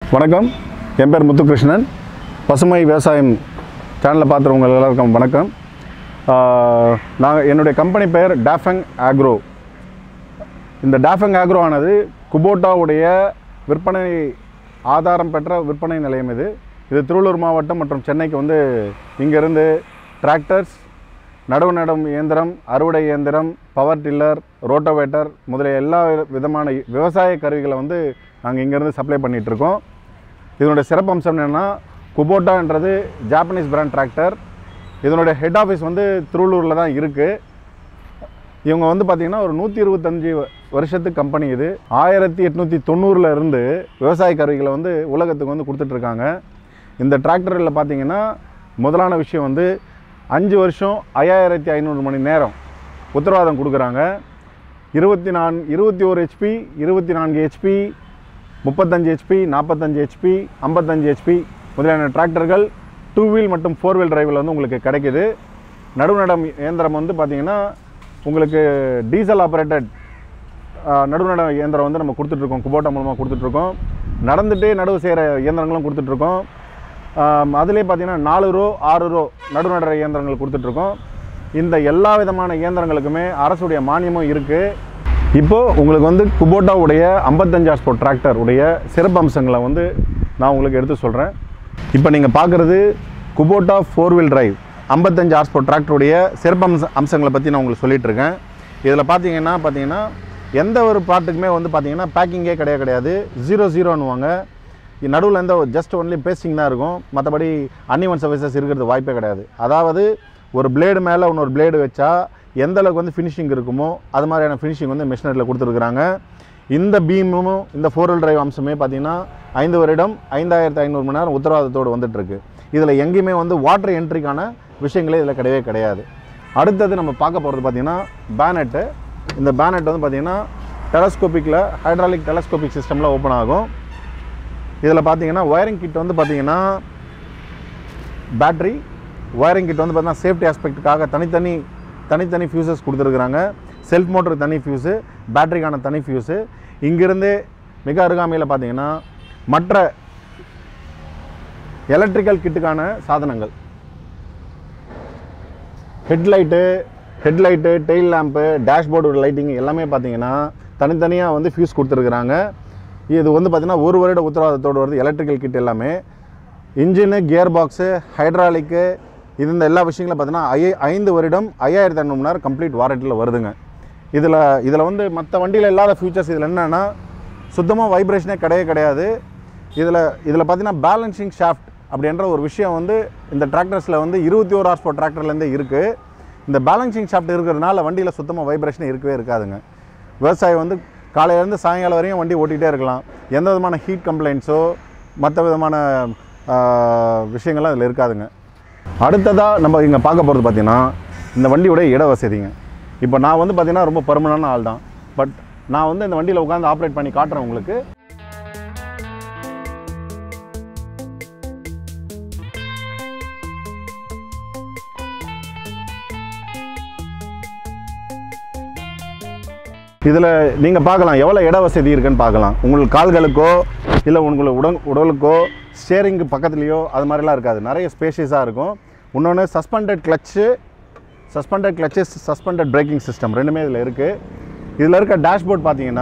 வணக்கம் என் பேர் முத்துகிருஷ்ணன் பசுமை விவசாயம் சேனலை பார்த்துறவங்க எல்லாருக்கும் வணக்கம் நான் என்னுடைய கம்பெனி பெயர் டாஃபங் ஆக்ரோ இந்த டாஃபங் ஆக்ரோ ஆனது குபோட்டாவுடைய விற்பனை ஆதாரம் பெற்ற விற்பனை நிலையம் இது இது திருவள்ளூர் மாவட்டம் மற்றும் சென்னைக்கு வந்து இங்கேருந்து டிராக்டர்ஸ் நடவு நடும் இயந்திரம் அறுவடை இயந்திரம் பவர் டில்லர் ரோட்டோவேட்டர் முதலிய எல்லா விதமான விவசாய கருவிகளை வந்து நாங்கள் இங்கேருந்து சப்ளை பண்ணிகிட்ருக்கோம் இதனுடைய சிறப்பு அம்சம் என்னென்னா குபோட்டான்றது ஜாப்பனீஸ் பிராண்ட் டிராக்டர் இதனுடைய ஹெட் ஆஃபீஸ் வந்து திருவள்ளூரில் தான் இருக்குது இவங்க வந்து பார்த்திங்கன்னா ஒரு நூற்றி இருபத்தஞ்சி வருஷத்து கம்பெனி இது ஆயிரத்தி எட்நூற்றி தொண்ணூறில் இருந்து விவசாய கருவிகளை வந்து உலகத்துக்கு வந்து கொடுத்துட்ருக்காங்க இந்த டிராக்டரில் பார்த்தீங்கன்னா முதலான விஷயம் வந்து அஞ்சு வருஷம் ஐயாயிரத்தி ஐநூறு மணி நேரம் உத்தரவாதம் கொடுக்குறாங்க இருபத்தி நான் இருபத்தி ஒரு ஹெச்பி இருபத்தி நான்கு ஹெச்பி முப்பத்தஞ்சு ஹெச்பி நாற்பத்தஞ்சு ஹெச்பி ஐம்பத்தஞ்சு ஹெச்பி முதலான டிராக்டர்கள் டூ வீல் மற்றும் ஃபோர் வீல் டிரைவில் வந்து உங்களுக்கு கிடைக்குது நடுநடம் இயந்திரம் வந்து பார்த்திங்கன்னா உங்களுக்கு டீசல் ஆப்ரேட்டட் நடுநட இயந்திரம் வந்து நம்ம கொடுத்துட்ருக்கோம் குபோட்டா மூலமாக கொடுத்துட்ருக்கோம் நடந்துகிட்டே நடவு செய்கிற இயந்திரங்களும் கொடுத்துட்ருக்கோம் அதிலே பார்த்தீங்கன்னா நாலு ரோ ஆறு ரோ நடுநடுற இயந்திரங்கள் கொடுத்துட்ருக்கோம் இந்த எல்லா விதமான இயந்திரங்களுக்குமே அரசுடைய மானியமும் இருக்குது இப்போது உங்களுக்கு வந்து குபோட்டாவுடைய ஐம்பத்தஞ்சு ஹார்ஸ்போர்ட் டிராக்டர் உடைய சிறப்பு அம்சங்களை வந்து நான் உங்களுக்கு எடுத்து சொல்கிறேன் இப்போ நீங்கள் பார்க்குறது குபோட்டா ஃபோர் வீல் டிரைவ் ஐம்பத்தஞ்சு ஹார்ஸ்போர்ட் டிராக்டருடைய சிறப்பு அம்ச அம்சங்களை பற்றி நான் உங்களுக்கு சொல்லிட்டு இருக்கேன் இதில் பார்த்தீங்கன்னா பார்த்தீங்கன்னா எந்த ஒரு பார்ட்டுக்குமே வந்து பார்த்தீங்கன்னா பேக்கிங்கே கிடையாது கிடையாது ஜீரோ ஜீரோன்னுவாங்க நடுவில் எந்த ஜஸ்ட் ஒன்லி பேஸ்டிங் தான் இருக்கும் மற்றபடி அன்னிவன் சர்வீசஸ் இருக்கிறது வாய்ப்பே கிடையாது அதாவது ஒரு பிளேடு மேலே இன்னொரு பிளேடு வச்சா எந்த அளவுக்கு வந்து ஃபினிஷிங் இருக்குமோ அது மாதிரியான ஃபினிஷிங் வந்து மிஷினரியில் கொடுத்துருக்குறாங்க இந்த பீமும் இந்த ஃபோர் வீல் டிரைவ் அம்சமே பார்த்தீங்கன்னா ஐந்து வருடம் ஐந்தாயிரத்து ஐநூறு மணி நேரம் உத்தரவாதத்தோடு வந்துட்டுருக்கு இதில் எங்கேயுமே வந்து வாட்டர் என்ட்ரிக்கான விஷயங்களே இதில் கிடையவே கிடையாது அடுத்தது நம்ம பார்க்க போகிறது பார்த்திங்கன்னா பேனட்டு இந்த பேனட் வந்து பார்த்திங்கன்னா டெலஸ்கோப்பிக்கில் ஹைட்ராலிக் டெலஸ்கோபிக் சிஸ்டமில் ஓப்பன் ஆகும் இதில் பார்த்தீங்கன்னா ஒயரிங் கிட் வந்து பார்த்தீங்கன்னா பேட்ரி ஒயரிங் கிட் வந்து பார்த்தீங்கன்னா சேஃப்டி ஆஸ்பெக்ட்டுக்காக தனித்தனி தனித்தனி ஃபியூசஸ் கொடுத்துருக்குறாங்க செல்ஃப் மோட்டருக்கு தனி ஃபியூஸு பேட்டரிக்கான தனி ஃபியூஸு இங்கிருந்து மிக அருகாமையில் பார்த்தீங்கன்னா மற்ற எலக்ட்ரிக்கல் கிட்டுக்கான சாதனங்கள் headlight headlight tail lamp dashboard lighting எல்லாமே பார்த்தீங்கன்னா தனித்தனியாக வந்து ஃபியூஸ் கொடுத்துருக்குறாங்க இது வந்து பார்த்திங்கன்னா ஒரு வருட உத்தரவாதத்தோடு வருது எலக்ட்ரிக்கல் கிட் எல்லாமே இன்ஜினு கியர் பாக்ஸு ஹைட்ராலிக்கு இது இந்த எல்லா விஷயங்களும் பார்த்தீங்கன்னா ஐ ஐந்து வருடம் ஐயாயிரத்தி ஐநூறு மணி நேரம் கம்ப்ளீட் வாரண்டியில் வருதுங்க இதில் இதில் வந்து மற்ற வண்டியில் இல்லாத ஃபியூச்சர்ஸ் இதில் என்னென்னா சுத்தமாக வைப்ரேஷனே கிடையவே கிடையாது இதில் இதில் பார்த்தீங்கன்னா பேலன்சிங் ஷாஃப்ட் அப்படின்ற ஒரு விஷயம் வந்து இந்த டிராக்டர்ஸில் வந்து இருபத்தி ஒரு ஹார்ஸ் பவர் டிராக்டர்லேருந்தே இருக்குது இந்த பேலன்சிங் ஷாஃப்ட் இருக்கிறதுனால வண்டியில் சுத்தமாக வைப்ரேஷனே இருக்கவே இருக்காதுங்க விவசாயி வந்து காலையிலேருந்து சாயங்காலம் வரையும் வண்டி ஓட்டிகிட்டே இருக்கலாம் எந்த விதமான ஹீட் கம்ப்ளைண்ட்ஸோ மற்ற விதமான விஷயங்கள்லாம் இதில் இருக்காதுங்க அடுத்ததாக நம்ம இங்கே பார்க்க போகிறது பார்த்திங்கன்னா இந்த வண்டியோட இட வசதிங்க இப்போ நான் வந்து பார்த்திங்கன்னா ரொம்ப பருமனான ஆள் தான் பட் நான் வந்து இந்த வண்டியில் உட்காந்து ஆப்ரேட் பண்ணி காட்டுறேன் உங்களுக்கு இதில் நீங்கள் பார்க்கலாம் எவ்வளோ இட வசதி இருக்குன்னு பார்க்கலாம் உங்களுக்கு கால்களுக்கோ இல்லை உங்களுக்கு உடல் உடலுக்கோ ஸ்டேரிங்கு பக்கத்துலேயோ அது மாதிரிலாம் இருக்காது நிறைய ஸ்பேஷியஸாக இருக்கும் இன்னொன்று suspended clutch suspended clutches suspended braking system ரெண்டுமே இதில் இருக்குது இதில் இருக்க டேஷ்போர்ட் பார்த்தீங்கன்னா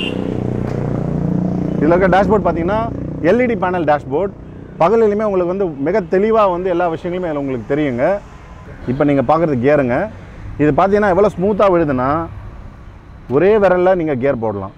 இதில் இருக்க டேஷ்போர்ட் பார்த்தீங்கன்னா எல்இடி பேனல் டேஷ்போர்ட் பகலிலுமே உங்களுக்கு வந்து மிக தெளிவாக வந்து எல்லா விஷயங்களுமே அதில் உங்களுக்கு தெரியுங்க இப்போ நீங்கள் பார்க்குறது கியருங்க இது பார்த்தீங்கன்னா எவ்வளோ ஸ்மூத்தாக விழுதுன்னா ஒரே விரலில் நீங்கள் கியர் போடலாம்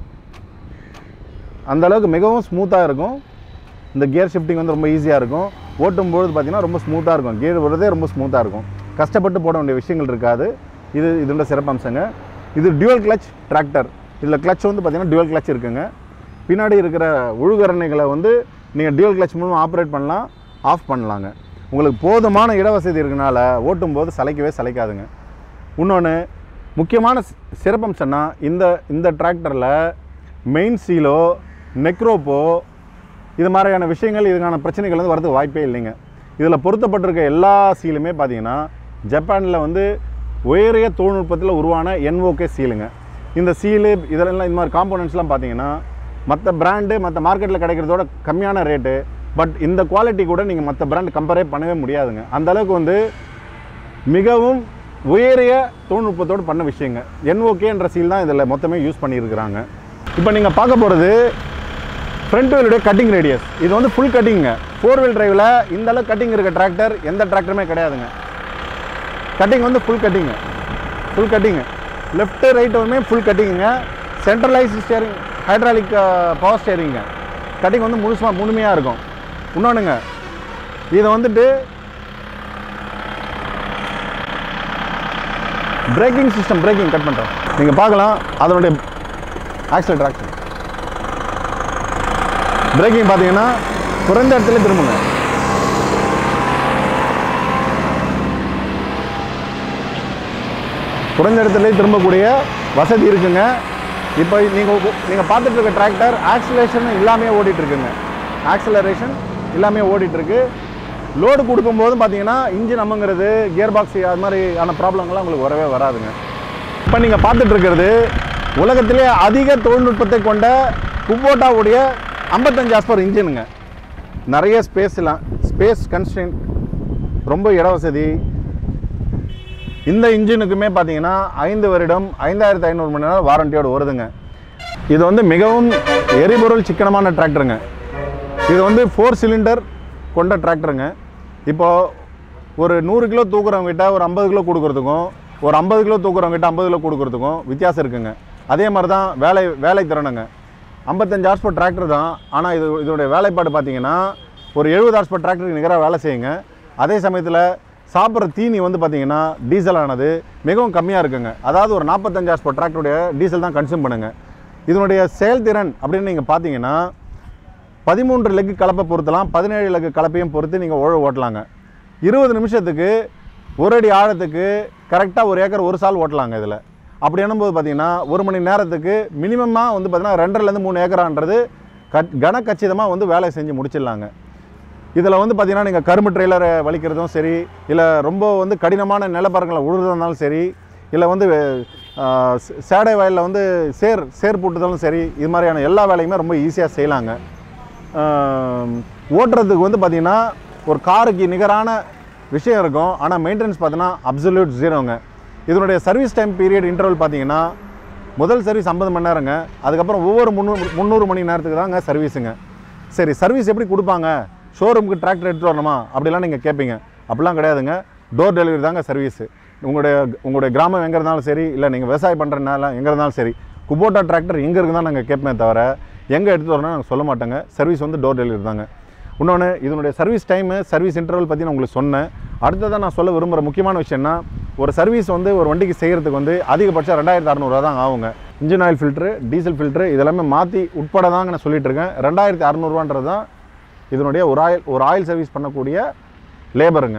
அந்த அளவுக்கு மிகவும் ஸ்மூத்தாக இருக்கும் இந்த கியர் ஷிஃப்டிங் வந்து ரொம்ப ஈஸியாக இருக்கும் ஓட்டும்பொழுது பார்த்தீங்கன்னா ரொம்ப ஸ்மூத்தாக இருக்கும் கியர் விடுறதே ரொம்ப ஸ்மூத்தாக இருக்கும் கஷ்டப்பட்டு போட வேண்டிய விஷயங்கள் இருக்காது இது இதோட சிறப்பம்சங்க இது டியூவல் கிளச் டிராக்டர் இதில் கிளச் வந்து பார்த்தீங்கன்னா டியூவல் கிளச் இருக்குங்க பின்னாடி இருக்கிற உழுகரணைகளை வந்து நீங்கள் டியூவல் கிளச் மூலமாக ஆப்ரேட் பண்ணலாம் ஆஃப் பண்ணலாங்க உங்களுக்கு போதுமான இடவசதி இருக்கனால ஓட்டும்போது சளைக்கவே சளைக்காதுங்க இன்னொன்று முக்கியமான சி- சிறப்பம்சம்னா இந்த இந்த டிராக்டரில் மெயின் சீலோ நெக்ரோப்போ இது மாதிரியான விஷயங்கள் இதுக்கான பிரச்சனைகள் வந்து வரதுக்கு வாய்ப்பே இல்லைங்க இதில் பொருத்தப்பட்டிருக்க எல்லா சீலுமே பார்த்தீங்கன்னா ஜப்பானில் வந்து உயரிய தொழில்நுட்பத்தில் உருவான என்ஓகே சீலுங்க இந்த சீலு இதெல்லாம் இந்த மாதிரி காம்போனன்ட்ஸ்லாம் பார்த்தீங்கன்னா மற்ற பிராண்டு மற்ற மார்க்கெட்டில் கிடைக்கிறதோட கம்மியான ரேட்டு பட் இந்த குவாலிட்டி கூட நீங்கள் மற்ற பிராண்ட் கம்பேரே பண்ணவே முடியாதுங்க அந்த அளவுக்கு வந்து மிகவும் உயரிய தொழில்நுட்பத்தோடு பண்ண விஷயங்க என்ஓகேன்ற சீல் தான் இதில் மொத்தமே யூஸ் பண்ணியிருக்கிறாங்க இப்போ நீங்கள் பார்க்க போகிறது ஃப்ரண்ட் வீலுடைய கட்டிங் ரேடியஸ் இது வந்து ஃபுல் கட்டிங்க ஃபோர் வீல் டிரைவில் இந்த அளவுக்கு கட்டிங் இருக்க டிராக்டர் எந்த டிராக்டருமே கிடையாதுங்க கட்டிங் வந்து ஃபுல் கட்டிங்கு ஃபுல் கட்டிங்கு left ரைட்டுமே full கட்டிங்குங்க centralise steering hydraulic power ஸ்டேரிங்க cutting வந்து முழுசுமாக முழுமையாக இருக்கும் இன்னொன்றுங்க இதை வந்துட்டு பிரேக்கிங் சிஸ்டம் பிரேக்கிங் கட் பண்ணுறோம் நீங்கள் பார்க்கலாம் அதனுடைய ஆக்சிலேட்டர் ஆக்சிலேட்டர் பிரேக்கிங் பார்த்தீங்கன்னா குறைந்த இடத்துல திரும்புங்க குறைந்த இடத்துலயே திரும்பக்கூடிய வசதி இருக்குங்க இப்போ நீங்கள் நீங்கள் பார்த்துட்டு இருக்க டிராக்டர் ஆக்சிலேஷன் இல்லாமே ஓடிட்டு இருக்குங்க ஆக்சிலரேஷன் இல்லாமே ஓடிட்டு இருக்கு லோடு கொடுக்கும்போது பார்த்தீங்கன்னா இன்ஜின் அம்முங்கிறது கியர் பாக்ஸ் அது மாதிரியான ப்ராப்ளங்கள்லாம் உங்களுக்கு வரவே வராதுங்க இப்போ நீங்கள் பார்த்துட்டு இருக்கிறது உலகத்திலே அதிக தொழில்நுட்பத்தை கொண்ட குபோட்டாவுடைய ஐம்பத்தஞ்சு ஆஸ்பர் இன்ஜினுங்க நிறைய ஸ்பேஸ்லாம் ஸ்பேஸ் கன்ஸ்டன்ட் ரொம்ப இட வசதி இந்த இன்ஜினுக்குமே பார்த்தீங்கன்னா ஐந்து வருடம் ஐந்தாயிரத்து ஐநூறு மணி நேரம் வாரண்டியோடு வருதுங்க இது வந்து மிகவும் எரிபொருள் சிக்கனமான டிராக்டருங்க இது வந்து ஃபோர் சிலிண்டர் கொண்ட டிராக்டருங்க இப்போ ஒரு நூறு கிலோ தூக்குறவங்ககிட்ட ஒரு ஐம்பது கிலோ கொடுக்குறதுக்கும் ஒரு ஐம்பது கிலோ தூக்குறவங்ககிட்ட ஐம்பது கிலோ கொடுக்குறதுக்கும் வித்தியாசம் இருக்குங்க அதே மாதிரி தான் வேலை வேலை திறனுங்க ஐம்பத்தஞ்சு ஹார்ஸ்பர் டிராக்டர் தான் ஆனால் இது இதோடைய வேலைப்பாடு பார்த்தீங்கன்னா ஒரு எழுபது ஹார்ஸ்பர் டிராக்டருக்கு நிகராக வேலை செய்யுங்க அதே சமயத்தில் சாப்பிட்ற தீனி வந்து பார்த்தீங்கன்னா டீசல் ஆனது மிகவும் கம்மியாக இருக்குங்க அதாவது ஒரு நாற்பத்தஞ்சு ஹார்ஸ்பர் டிராக்டருடைய டீசல் தான் கன்சியூம் பண்ணுங்க இதனுடைய செயல்திறன் அப்படின்னு நீங்கள் பார்த்தீங்கன்னா பதிமூன்று லெக்கு கலப்பை பொறுத்தலாம் பதினேழு லெக்கு கலப்பையும் பொறுத்து நீங்கள் உழவு ஓட்டலாங்க இருபது நிமிஷத்துக்கு ஒரு அடி ஆழத்துக்கு கரெக்டாக ஒரு ஏக்கர் ஒரு சால் ஓட்டலாங்க இதில் அப்படி என்னும்போது பார்த்தீங்கன்னா ஒரு மணி நேரத்துக்கு மினிமமாக வந்து பார்த்தீங்கன்னா ரெண்டரைலேருந்து மூணு ஏக்கரான்றது கட் கனக்கச்சிதமாக வந்து வேலை செஞ்சு முடிச்சிடலாங்க இதில் வந்து பார்த்தீங்கன்னா நீங்கள் கரும்பு ட்ரெய்லரை வலிக்கிறதும் சரி இல்லை ரொம்ப வந்து கடினமான நிலப்பரங்களை உழுறதுனாலும் சரி இல்லை வந்து ஆஹ், சே- சேடை வயலில் வந்து சேர் சேர் போட்டுதாலும் சரி இது மாதிரியான எல்லா வேலையுமே ரொம்ப ஈஸியாக செய்யலாங்க ஆஹ், ஓட்டுறதுக்கு வந்து பார்த்தீங்கன்னா ஒரு காருக்கு நிகரான விஷயம் இருக்கும் ஆனால் மெயின்டெனன்ஸ் பார்த்தீங்கன்னா அப்சல்யூட் ஜீரோங்க இதனுடைய சர்வீஸ் டைம் பீரியட் இன்டர்வல் பார்த்தீங்கன்னா முதல் சர்வீஸ் ஐம்பது மணி நேரங்க அதுக்கப்புறம் ஒவ்வொரு முந்நூறு முந்நூறு மணி நேரத்துக்கு தாங்க சர்வீஸுங்க சரி சர்வீஸ் எப்படி கொடுப்பாங்க ஷோரூமுக்கு டிராக்டர் எடுத்துட்டு வரணுமா அப்படிலாம் நீங்கள் கேட்பீங்க அப்படிலாம் கிடையாதுங்க டோர் டெலிவரி தாங்க சர்வீஸு உங்களுடைய உங்களுடைய கிராமம் எங்கே இருந்தாலும் சரி இல்லை நீங்கள் விவசாயம் பண்ணுறதுனால எங்கே இருந்தாலும் சரி குபோட்டா டிராக்டர் எங்கே இருக்குதான் நாங்கள் கேட்போமே தவிர எங்கே எடுத்துகிட்டு வரணும்னு நாங்கள் சொல்ல மாட்டோங்க சர்வீஸ் வந்து டோர் டெலிவரி தாங்க இன்னொன்று இதனுடைய சர்வீஸ் டைமு சர்வீஸ் இன்டர்வல் பற்றி நான் உங்களுக்கு சொன்னேன் அடுத்ததாக நான் சொல்ல விரும்புகிற முக்கியமான விஷயம்னா ஒரு சர்வீஸ் வந்து ஒரு வண்டிக்கு செய்கிறதுக்கு வந்து அதிகபட்சம் ரெண்டாயிரத்து அறநூறுவா தான் ஆகுங்க engine oil filter diesel filter இதெல்லாமே மாற்றி உட்பட தாங்க நான் சொல்லிட்டு இருக்கேன் ரெண்டாயிரத்தி அறநூறுவான்றது தான் இதனுடைய ஒரு ஆயில் ஒரு ஆயில் சர்வீஸ் பண்ணக்கூடிய லேபருங்க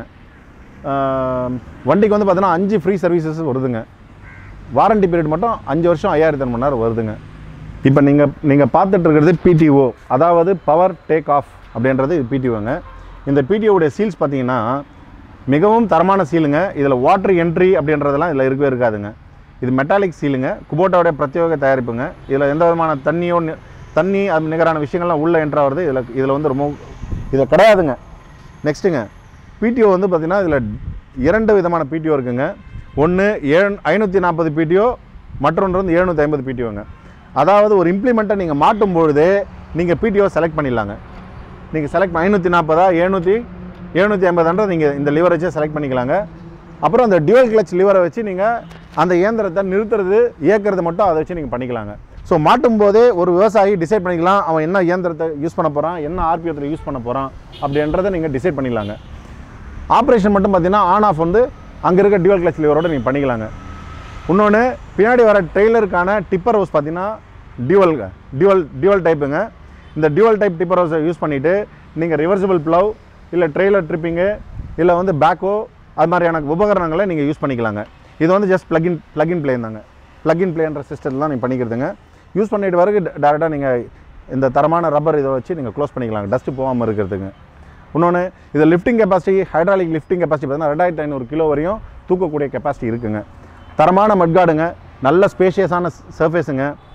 ஆம், வண்டிக்கு வந்து பார்த்தீங்கன்னா அஞ்சு ஃப்ரீ சர்வீசஸ் வருதுங்க வாரண்டி பீரியட் மட்டும் அஞ்சு வருஷம் ஐயாயிரத்தி மணி நேரம் வருதுங்க இப்போ நீங்கள் நீங்கள் பார்த்துட்டு இருக்கிறது பிடிஓ அதாவது பவர் டேக் ஆஃப் அப்படின்றது இது பிடிஓங்க இந்த பிடிஓடைய சீல்ஸ் பார்த்தீங்கன்னா மிகவும் தரமான சீலுங்க இதில் வாட்டர் என்ட்ரி அப்படின்றதெல்லாம் இதில் இருக்கவே இருக்காதுங்க இது மெட்டாலிக் சீலுங்க குபோட்டாவுடைய பிரத்யேக தயாரிப்புங்க இதில் எந்த விதமான தண்ணியோ நி- தண்ணி அது நிகரான விஷயங்கள்லாம் உள்ளே என்ட்ரு ஆகுறது இதில் இதில் வந்து ரொம்ப இதில் கிடையாதுங்க நெக்ஸ்ட்டுங்க பிடிஓ வந்து பார்த்திங்கன்னா இதில் இரண்டு விதமான பிடிஓ இருக்குங்க ஒன்று ஏழு ஐநூற்றி நாற்பது பிடிஓ மற்றொன்று வந்து எழுநூற்றி ஐம்பது பிடிஓங்க அதாவது ஒரு இம்ப்ளிமெண்ட்டை நீங்கள் மாட்டும் பொழுதே நீங்கள் பிடிஓ செலக்ட் பண்ணிடலாங்க நீங்கள் செலக்ட் ஐநூற்றி நாற்பதா எழுநூற்றி எழுநூற்றி ஐம்பதுன்ற நீங்கள் இந்த லிவரை வச்சே செலக்ட் பண்ணிக்கலாங்க அப்புறம் அந்த டியூவல் கிளச் லிவரை வச்சு நீங்கள் அந்த இயந்திரத்தை நிறுத்துறது இயக்கிறது மட்டும் அதை வச்சு நீங்கள் பண்ணிக்கலாங்க ஸோ மாட்டும் போதே ஒரு விவசாயி டிசைட் பண்ணிக்கலாம் அவன் என்ன இயந்திரத்தை யூஸ் பண்ண போகிறான் என்ன ஆர்பிஎத்தில் யூஸ் பண்ண போகிறான் அப்படின்றத நீங்கள் டிசைட் பண்ணிக்கலாங்க ஆப்ரேஷன் மட்டும் பார்த்தீங்கன்னா ஆன் ஆஃப் வந்து அங்கே இருக்க டியூவல் கிளச் லிவரோட நீங்கள் பண்ணிக்கலாங்க இன்னொன்று பின்னாடி வர ட்ரெய்லருக்கான டிப்பர் ஹவுஸ் பார்த்தீங்கன்னா டியூவல் டியூவல் டியூவல் டைப்புங்க இந்த டியூவல் டைப் டிப்பர் ஹவுஸை யூஸ் பண்ணிவிட்டு நீங்கள் ரிவர்சிபிள் ப்ளவ் இல்லை ட்ரெய்லர் ட்ரிப்பிங்கு இல்லை வந்து பேக்கோ அது மாதிரியான உபகரணங்களை நீங்கள் யூஸ் பண்ணிக்கலாங்க இது வந்து ஜஸ்ட் plug-in plug-in பிளேன் தாங்க plug-in பிளேன்ற சிஸ்டத்தில் தான் நீங்கள் பண்ணிக்கிறதுங்க யூஸ் பண்ணிட்டு பிறகு டேரெக்டாக நீங்கள் இந்த தரமான ரப்பர் இதை வச்சு நீங்கள் க்ளோஸ் பண்ணிக்கலாங்க டஸ்ட்டு போகாமல் இருக்கிறதுக்கு இன்னொன்று இது lifting capacity hydraulic lifting capacity பார்த்தீங்கன்னா ரெண்டாயிரத்தி ஐநூறு கிலோ வரையும் தூக்கக்கூடிய கெப்பாசிட்டி இருக்குங்க தரமான மட்காடுங்க நல்ல ஸ்பேஷியஸான சர்ஃபேஸுங்க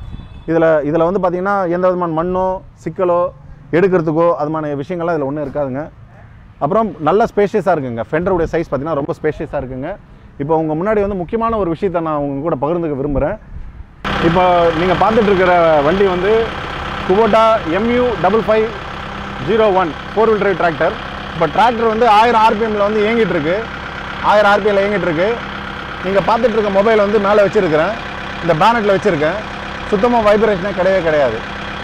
இதில் இதில் வந்து பார்த்திங்கன்னா எந்த விதமான மண்ணோ சிக்கலோ எடுக்கிறதுக்கோ அதுமான விஷயங்கள்லாம் இதில் ஒன்றும் இருக்காதுங்க அப்புறம் நல்ல ஸ்பேஷியஸாக இருக்குங்க ஃபெண்டருடைய சைஸ் பார்த்தீங்கன்னா ரொம்ப ஸ்பேஷியஸாக இருக்குங்க இப்போ உங்கள் முன்னாடி வந்து முக்கியமான ஒரு விஷயத்தை நான் உங்க கூட பகிர்ந்துக்க விரும்புகிறேன் இப்போ நீங்கள் பார்த்துட்டு இருக்கிற வண்டி வந்து Kubota MU double five zero one four wheel drive tractor இப்போ டிராக்டர் வந்து ஆயிரம் ஆர்பிஎம்மில் வந்து இயங்கிட்டு இருக்கு ஆயிரம் ஆர்பிஎம்ல இயங்கிட்டு இருக்கு நீங்கள் பார்த்துட்டு இருக்க மொபைல் வந்து மேலே வச்சுருக்கிறேன் இந்த பேனட்டில் வச்சுருக்கேன் சுத்தமாக வைப்ரேஷனே கிடையவே கிடையாது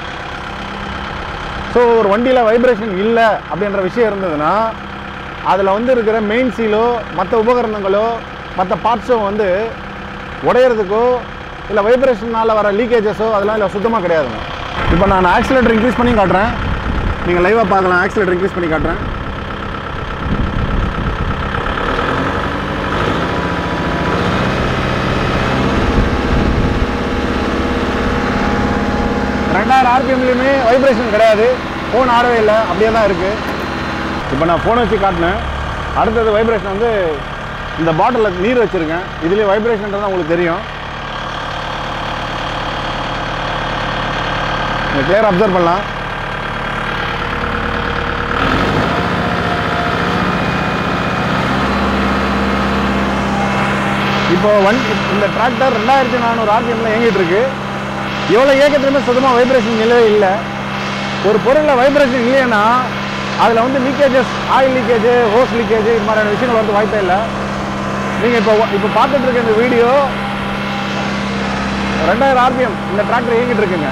ஸோ ஒரு வண்டியில் வைப்ரேஷன் இல்லை அப்படின்ற விஷயம் இருந்ததுன்னா அதில் வந்து இருக்கிற மெயின் சீலோ மற்ற உபகரணங்களோ மற்ற பார்ட்ஸோ வந்து உடையிறதுக்கோ இல்லை வைப்ரேஷனால் வர லீக்கேஜஸோ அதெல்லாம் இல்லை சுத்தமாக கிடையாதுங்க இப்போ நான் ஆக்சிலேட்டர் இன்க்ரீஸ் பண்ணி காட்டுறேன் நீங்கள் லைவாக பார்க்கலாம் ஆக்சிலேட்டர் இன்க்ரீஸ் பண்ணி காட்டுறேன் ரெண்டாயிரம் ஆர்பிஎம்லேயுமே வைப்ரேஷன் கிடையாது ஃபோன் ஆடவே இல்லை அப்படியே தான் இருக்குது இப்போ நான் ஃபோனை வச்சு காட்டினேன் அடுத்தது வைப்ரேஷன் வந்து இந்த பாட்டிலில் நீர் வச்சுருக்கேன் இதுலேயே வைப்ரேஷன்றது உங்களுக்கு தெரியும் நீங்கள் கிளியர் அப்சர்வ் பண்ணலாம் இப்போ வண்டி இந்த டிராக்டர் ரெண்டாயிரத்தி நானூறு ஆர்பிஎம்ல இயங்கிட்டு இருக்கு எவ்வளோ இயக்கத்துலையுமே சுத்தமாக வைப்ரேஷன் இல்லவே இல்லை ஒரு பொருளில் வைப்ரேஷன் இல்லைன்னா அதில் வந்து leakages oil leakage hose leakage இது மாதிரியான விஷயங்கள் வரது வாய்ப்பே இல்லை நீங்கள் இப்போ இப்போ பார்த்துட்டு இருக்க இந்த வீடியோ ரெண்டாயிரம் ஆர்பிஎம் இந்த டிராக்டர் இயங்கிட்டு இருக்குங்க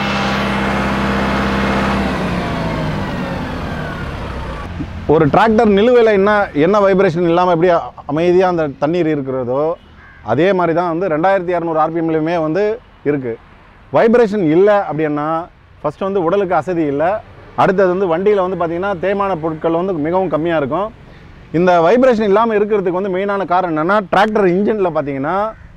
ஒரு டிராக்டர் நிலுவையில் என்ன என்ன வைப்ரேஷன் இல்லாமல் எப்படி அமைதியாக அந்த தண்ணீர் இருக்கிறதோ அதே மாதிரி தான் வந்து ரெண்டாயிரத்தி இரநூறு ஆர்பிஎம்லையுமே வந்து இருக்குது வைப்ரேஷன் இல்லை அப்படின்னா ஃபஸ்ட்டு வந்து உடலுக்கு அசதி இல்லை அடுத்தது வந்து வண்டியில் வந்து பார்த்திங்கன்னா தேய்மான பொருட்கள் வந்து மிகவும் கம்மியாக இருக்கும் இந்த வைப்ரேஷன் இல்லாமல் இருக்கிறதுக்கு வந்து மெயினான காரணம் என்னென்னா டிராக்டர் இன்ஜினில் பார்த்தீங்கன்னா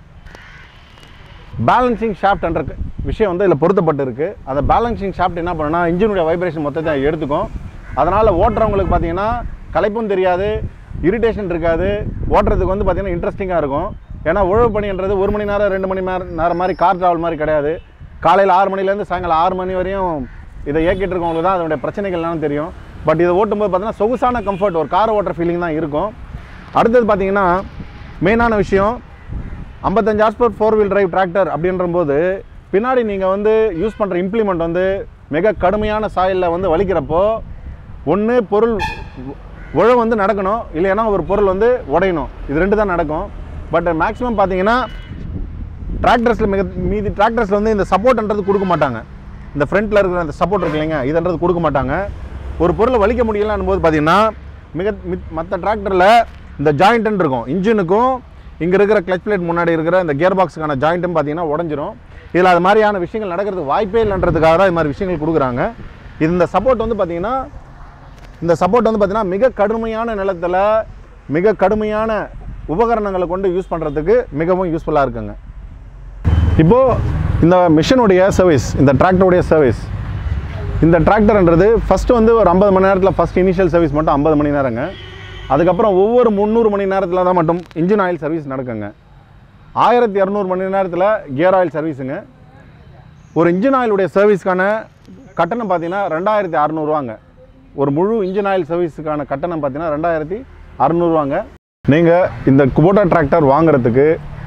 பேலன்சிங் ஷாஃப்ட்ன்ற விஷயம் வந்து இதில் பொருத்தப்பட்டு இருக்கு அந்த பேலன்சிங் ஷாஃப்ட் என்ன பண்ணுன்னா இன்ஜினுடைய வைப்ரேஷன் மொத்தத்தை எடுத்துக்கும் அதனால் ஓட்டுறவங்களுக்கு பார்த்தீங்கன்னா களைப்பும் தெரியாது இரிட்டேஷன் இருக்காது ஓட்டுறதுக்கு வந்து பார்த்தீங்கன்னா இன்ட்ரெஸ்டிங்காக இருக்கும் ஏன்னா உழவு பணின்றது ஒரு மணி நேரம் ரெண்டு மணி நேரம் நேரம் மாதிரி கார் ட்ராவல் மாதிரி கிடையாது காலையில் ஆறு மணிலேருந்து சாயங்காலம் ஆறு மணி வரையும் இதை இயக்கிட்டு இருக்கவங்களுக்கு தான் அதனுடைய பிரச்சனைகள் என்னன்னு தெரியும் பட் இதை ஓட்டும்போது பார்த்தீங்கன்னா சொகுசான கம்ஃபர்ட் ஒரு கார் ஓட்டுற ஃபீலிங் தான் இருக்கும் அடுத்தது பார்த்தீங்கன்னா மெயினான விஷயம் ஐம்பத்தஞ்சு horsepower four wheel drive tractor அப்படின்றபோது பின்னாடி நீங்கள் வந்து யூஸ் பண்ணுற இம்ப்ளிமெண்ட் வந்து மிக கடுமையான சாயலில் வந்து வலிக்கிறப்போ ஒன்று பொருள் உழவு வந்து நடக்கணும் இல்லைன்னா ஒரு பொருள் வந்து உடையணும் இது ரெண்டு தான் நடக்கும் பட் மேக்ஸிமம் பார்த்தீங்கன்னா டிராக்டர்ஸில் மிக மீதி டிராக்டர்ஸில் வந்து இந்த சப்போர்ட்ன்றது கொடுக்க மாட்டாங்க இந்த ஃப்ரண்ட்டில் இருக்கிற அந்த சப்போர்ட் இருக்கு இல்லைங்க இதுன்றது கொடுக்க மாட்டாங்க ஒரு பொருளை வலிக்க முடியலன்னும் போது பார்த்தீங்கன்னா மிக மற்ற டிராக்டரில் இந்த ஜாயிண்ட்டுன்னு இருக்கும் இன்ஜினுக்கும் இங்கே இருக்கிற கிளச் பிளேட் முன்னாடி இருக்கிற இந்த கியர் பாக்ஸுக்கான ஜாயிண்ட்டும் பார்த்தீங்கன்னா உடஞ்சிரும் இதில் அது மாதிரியான விஷயங்கள் நடக்கிறதுக்கு வாய்ப்பே இல்லைன்றதுக்காக தான் இது மாதிரி விஷயங்கள் கொடுக்குறாங்க இது இந்த சப்போர்ட் வந்து பார்த்தீங்கன்னா இந்த சப்போர்ட் வந்து பார்த்தீங்கன்னா மிக கடுமையான நிலத்தில் மிக கடுமையான உபகரணங்களை கொண்டு யூஸ் பண்ணுறதுக்கு மிகவும் யூஸ்ஃபுல்லாக இருக்குங்க இப்போது இந்த மிஷினுடைய சர்வீஸ் இந்த டிராக்டருடைய சர்வீஸ் இந்த டிராக்டர்ன்றது ஃபஸ்ட்டு வந்து ஒரு ஐம்பது மணி நேரத்தில் ஃபஸ்ட் இனிஷியல் சர்வீஸ் மட்டும் ஐம்பது மணி நேரங்க அதுக்கப்புறம் ஒவ்வொரு முந்நூறு மணி நேரத்தில் தான் மட்டும் இன்ஜின் ஆயில் சர்வீஸ் நடக்குங்க ஆயிரத்தி இரநூறு மணி நேரத்தில் கியர் ஆயில் சர்வீஸுங்க ஒரு இன்ஜின் ஆயிலுடைய சர்வீஸ்க்கான கட்டணம் பார்த்தீங்கன்னா ரெண்டாயிரத்தி அறநூறுவாங்க ஒரு முழு இன்ஜின் ஆயில் சர்வீஸுக்கான கட்டணம் பார்த்தீங்கன்னா ரெண்டாயிரத்தி அறநூறுவாங்க நீங்கள் இந்த குபோட்டா டிராக்டர் வாங்குறதுக்கு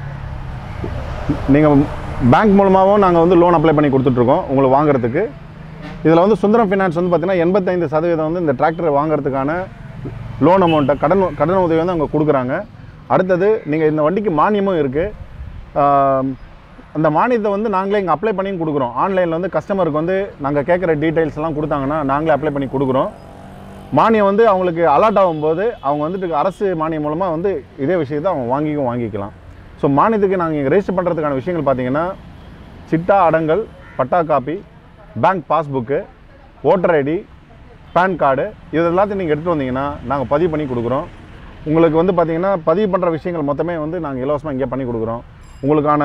நீங்கள் பேங்க் மூலமாகவும் நாங்கள் வந்து லோன் அப்ளை பண்ணி கொடுத்துட்ருக்கோம் உங்களுக்கு வாங்குறதுக்கு இதில் வந்து சுந்தரம் ஃபினான்ஸ் வந்து பார்த்திங்கன்னா எண்பத்தைந்து சதவீதம் வந்து இந்த டிராக்டரை வாங்குறதுக்கான லோன் அமௌண்ட்டை கடன் கடன் உதவி வந்து அவங்க கொடுக்குறாங்க அடுத்தது நீங்கள் இந்த வண்டிக்கு மானியமும் இருக்குது அந்த மானியத்தை வந்து நாங்களே இங்கே அப்ளை பண்ணி கொடுக்குறோம் ஆன்லைனில் வந்து கஸ்டமருக்கு வந்து நாங்கள் கேட்குற டீட்டெயில்ஸ் எல்லாம் கொடுத்தாங்கன்னா நாங்களே அப்ளை பண்ணி கொடுக்குறோம் மானியம் வந்து அவங்களுக்கு அலாட் ஆகும்போது அவங்க வந்துட்டு அரசு மானியம் மூலமாக வந்து இதே விஷயத்தை அவங்க வாங்கிக்கும் வாங்கிக்கலாம் ஸோ மானியத்துக்கு நாங்கள் இங்கே ரெஜிஸ்டர் பண்ணுறதுக்கான விஷயங்கள் பார்த்தீங்கன்னா சிட்டா அடங்கல் பட்டா copy bank passbook voter ID PAN card இது எல்லாத்தையும் நீங்கள் எடுத்துகிட்டு வந்தீங்கன்னா நாங்கள் பதிவு பண்ணி கொடுக்குறோம் உங்களுக்கு வந்து பார்த்தீங்கன்னா பதிவு பண்ணுற விஷயங்கள் மொத்தமே வந்து நாங்கள் இலவசமாக இங்கே பண்ணி கொடுக்குறோம் உங்களுக்கான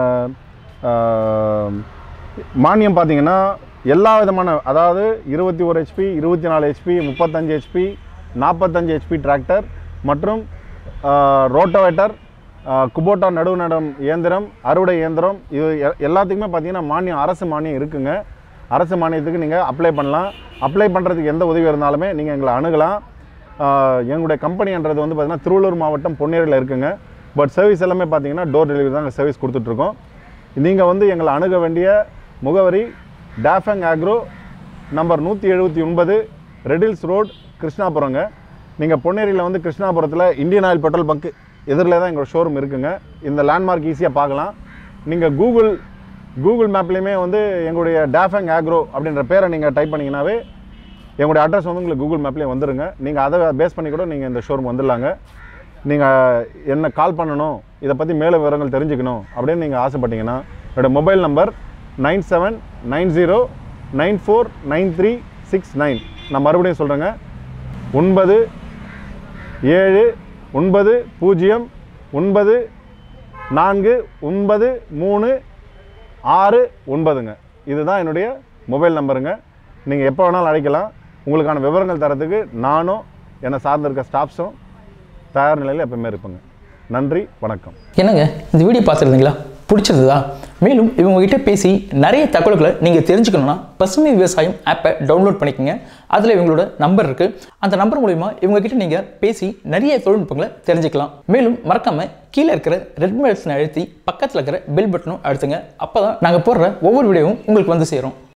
ஆஹ், மானியம் பார்த்தீங்கன்னா எல்லா விதமான அதாவது இருபத்தி ஒரு ஹெச்பி இருபத்தி நாலு ஹெச்பி முப்பத்தஞ்சு ஹெச்பி நாற்பத்தஞ்சு ஹெச்பி டிராக்டர் மற்றும் ரோட்டோவேட்டர் குபோட்டா நடுவு நடம் இயந்திரம் அறுவடை இயந்திரம் இது எ- எல்லாத்துக்குமே பார்த்தீங்கன்னா மானியம் அரசு மானியம் இருக்குங்க அரசு மானியத்துக்கு நீங்கள் அப்ளை பண்ணலாம் அப்ளை பண்ணுறதுக்கு எந்த உதவி இருந்தாலுமே நீங்கள் எங்களை அணுகலாம் ஆஹ் எங்களுடைய கம்பெனின்றது வந்து பார்த்திங்கன்னா திருவள்ளூர் மாவட்டம் பொன்னேரியில் இருக்குங்க பட் சர்வீஸ் எல்லாமே பார்த்தீங்கன்னா டோர் டெலிவரி தான் சர்வீஸ் கொடுத்துட்ருக்கோம் நீங்கள் வந்து எங்களை அணுக வேண்டிய முகவரி டாஃபங் ஆக்ரோ நம்பர் நூற்றி எழுபத்தி ஒன்பது ரெடில்ஸ் ரோட் கிருஷ்ணாபுரங்க நீங்கள் பொன்னேரியில் வந்து கிருஷ்ணாபுரத்தில் இந்தியன் ஆயில் பெட்ரோல் பங்க் எதிரில் தான் எங்களோட ஷோரூம் இருக்குங்க இந்த லேண்ட்மார்க் ஈஸியாக பார்க்கலாம் நீங்கள் கூகுள் கூகுள் மேப்லேயுமே வந்து எங்களுடைய டாஃபங் ஆக்ரோ அப்படின்ற பேரை நீங்கள் டைப் பண்ணிங்கனாவே எங்களுடைய அட்ரஸ் வந்து உங்களுக்கு கூகுள் மேப்லேயே வந்துருங்க நீங்கள் அதை பேஸ் பண்ணி கூட நீங்கள் இந்த ஷோரூம் வந்துடலாங்க நீங்கள் என்ன கால் பண்ணணும் இதை பற்றி மேலும் விவரங்கள் தெரிஞ்சுக்கணும் அப்படின்னு நீங்கள் ஆசைப்பட்டீங்கன்னா என்னோடய mobile number nine seven nine zero nine four nine three six nine நான் மறுபடியும் சொல்கிறேங்க ஒன்பது ஏழு ஒன்பது பூஜ்ஜியம் ஒன்பது நான்கு ஒன்பது மூணு ஆறு ஒன்பதுங்க இதுதான் என்னுடைய மொபைல் நம்பருங்க நீங்கள் எப்போ வேணாலும் அழைக்கலாம் உங்களுக்கான விவரங்கள் தரத்துக்கு நானும் என்னை சார்ந்திருக்க ஸ்டாஃப்ஸும் தயார் நிலையில் எப்பவுமே இருப்பேங்க நன்றி வணக்கம் என்னங்க இந்த வீடியோ பார்த்துருந்தீங்களா பிடிச்சிருந்ததா மேலும் இவங்க கிட்ட பேசி நிறைய தகவல்களை நீங்கள் தெரிஞ்சுக்கணும்னா பசுமை விவசாயம் ஆப்பை டவுன்லோட் பண்ணிக்கோங்க அதில் இவங்களோட நம்பர் இருக்குது அந்த நம்பர் மூலிமா இவங்க கிட்ட நீங்கள் பேசி நிறைய தொழில்நுட்பங்களை தெரிஞ்சுக்கலாம் மேலும் மறக்காம கீழே இருக்கிற ரெட் பட்டனை அழுத்தி பக்கத்தில் இருக்கிற பெல் பட்டனும் அழுத்துங்க அப்போ தான் நாங்கள் போடுற ஒவ்வொரு வீடியோவும் உங்களுக்கு வந்து சேரும்